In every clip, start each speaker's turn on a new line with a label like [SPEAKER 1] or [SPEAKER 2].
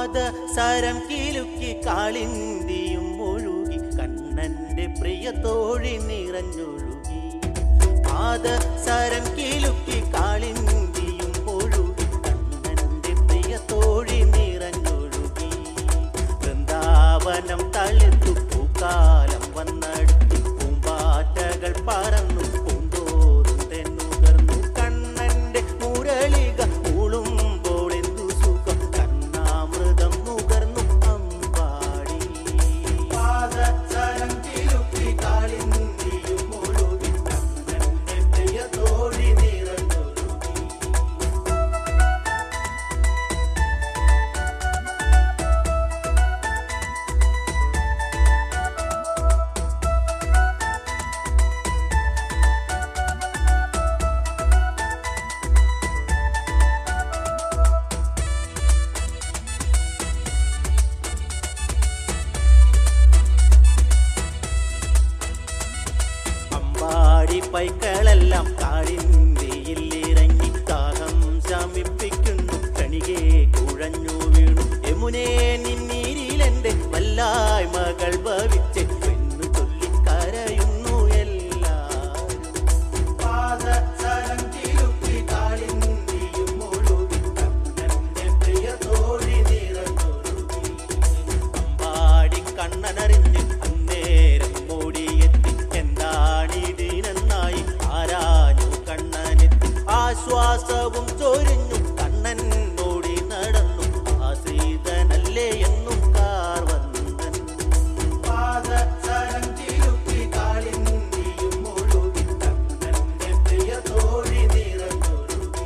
[SPEAKER 1] പാദസരം കിലുക്കി കാളിന്തിയും ഒഴുകി കണ്ണന്റെ പ്രിയ തോഴി നിറഞ്ഞൊഴുകി പാദസരം കിലുക്കി കാളിന്തിയും ഒഴുകി കണ്ണന്റെ പ്രിയ തോഴി നിറഞ്ഞൊഴുകി വൃന്ദാവനം തളിർത്തു പൂക്കാലം വന്നടുത്തു പൂമ്പാറ്റകൾ പറന്നു പൂന്തോറും തെന്നുകർന്നു കണ്ണന്റെ മുരളിക മൂളുമ്പോൾ എന്തു സുഖം കണ്ണാമൃതം നുകർന്നു അമ്പാടി പാദസരം കിലുക്കി കാളിന്തിയും ഒഴുകി കണ്ണന്റെ പ്രിയ തോഴി നിറഞ്ഞൊഴുകി അമ്പാടി പൈക്കളെല്ലാം കാളിന്തിയിൽ ഇറങ്ങി ദാഹം ശമിപ്പിക്കുന്നു കണികെ കുഴഞ്ഞു വീണു യമുനേ നിന്നീരിലെന്റെ വല്ലായ് മകൾ ഭവിച്ച് എന്ന് ചൊല്ലി കരയുന്നു എല്ലാരും പാദസരം കിലുക്കി കാളിന്തിയും ഒഴുകി കണ്ണന്റെ പ്രിയ തോഴി നിറഞ്ഞൊഴുകി അമ്പാടി കണ്ണനറിഞ്ഞ് അന്നേരം ഓടിയെത്തി എന്താണിതിനെന്നായി ആരാഞ്ഞു കണ്ണനെത്തി ആശ്വാസവും ചൊരിഞ്ഞു കണ്ണൻ ഓടി നടന്നു ആശ്രിതനല്ലേ എന്നും കാർവന്നൻ പാദസരം കിലുക്കി കാളിന്തിയും ഒഴുകി കണ്ണന്റെ പ്രിയ തോഴി നിറഞ്ഞൊഴുകി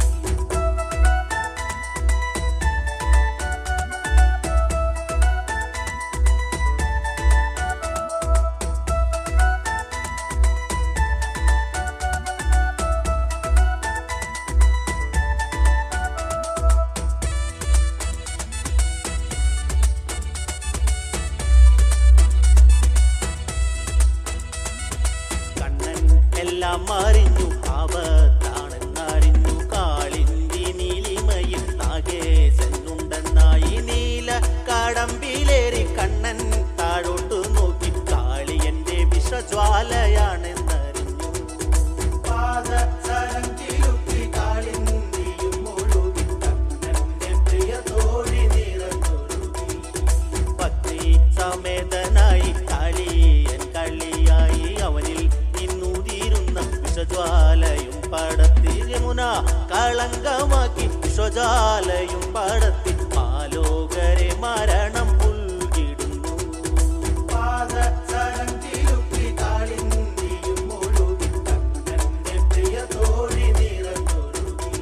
[SPEAKER 1] കണ്ണൻ എല്ലാം അറിഞ്ഞു ആപത്താണെന്നറിഞ്ഞു കാളിന്തി നീലിമയിൽ നാഗേശനുണ്ടെന്നായി നീല കടമ്പിലേറി കണ്ണൻ താഴോട്ടു നോക്കി കാളിയന്റെ വിഷജ്വാലയാണെന്നറിഞ്ഞു പാദസരം കിലുക്കി കാളിന്തിയും ഒഴുകി കണ്ണന്റെ പ്രിയ തോഴി നിറഞ്ഞൊഴുകി ഭക്തി സമേതനായി കളിയൻ കളിയായി അവനിൽ നിന്നുതിരുന്ന വിഷജ്വാലയും പടത്തി യമുന കളങ്കമാക്കി വിഷജ്വാലയും പടത്തി ആലോകരെ മരണം പുൽകിടുന്നു പാദസരം കിലുക്കി കാളിന്തിയും ഒഴുകി കണ്ണന്റെ പ്രിയ തോഴി നിറഞ്ഞൊഴുകി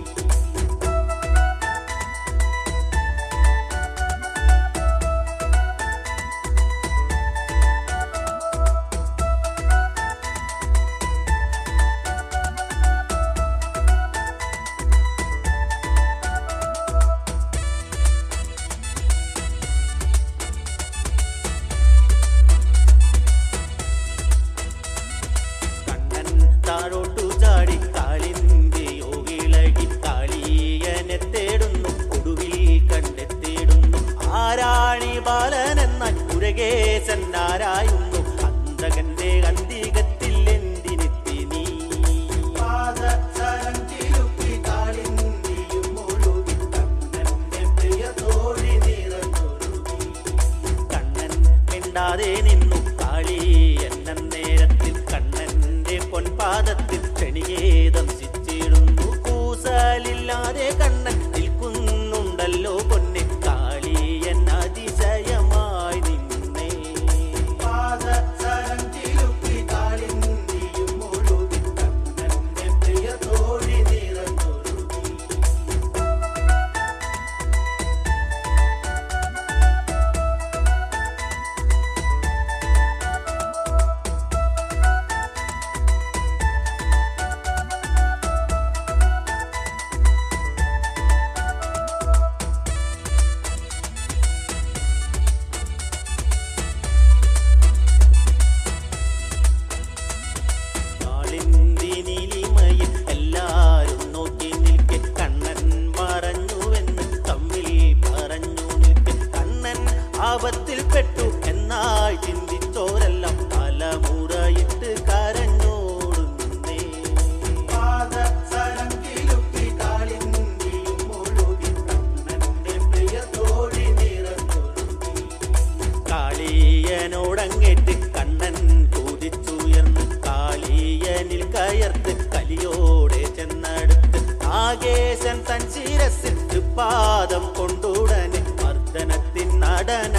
[SPEAKER 1] കണ്ണൻ താഴോട്ടു ചാടി കാളിന്തിയോ ഇളകി കാളിയനെ തേടുന്നു ഒടുവിൽ കണ്ടെത്തിയിടുന്നു ആരാണി ബാലനെന്ന കുരകേശൻ ആരായുന്നു അന്തകന്റെ അന്തികത്തിൽ എന്തിനെത്തി നീ പാദസരം കിലുക്കി കാളിന്തിയും ഒഴുകി കണ്ണന്റെ പ്രിയ തോഴി നിറഞ്ഞൊഴുകി കണ്ണൻ മിണ്ടാതെ നിന്നു കാളി എന്ന നേരത്തിൽ കണ്ണന്റെ പൊൻപാദത്തിൽ ക്ഷണികേ ദംശിച്ചിടുന്നു കൂസലില്ലാതെ കണ്ണൻ നിൽക്കുന്നുണ്ടല്ലോ പൊന്നെ കാളി എന്ന അതിശയമായി നിന്നെ പാദസരം നടന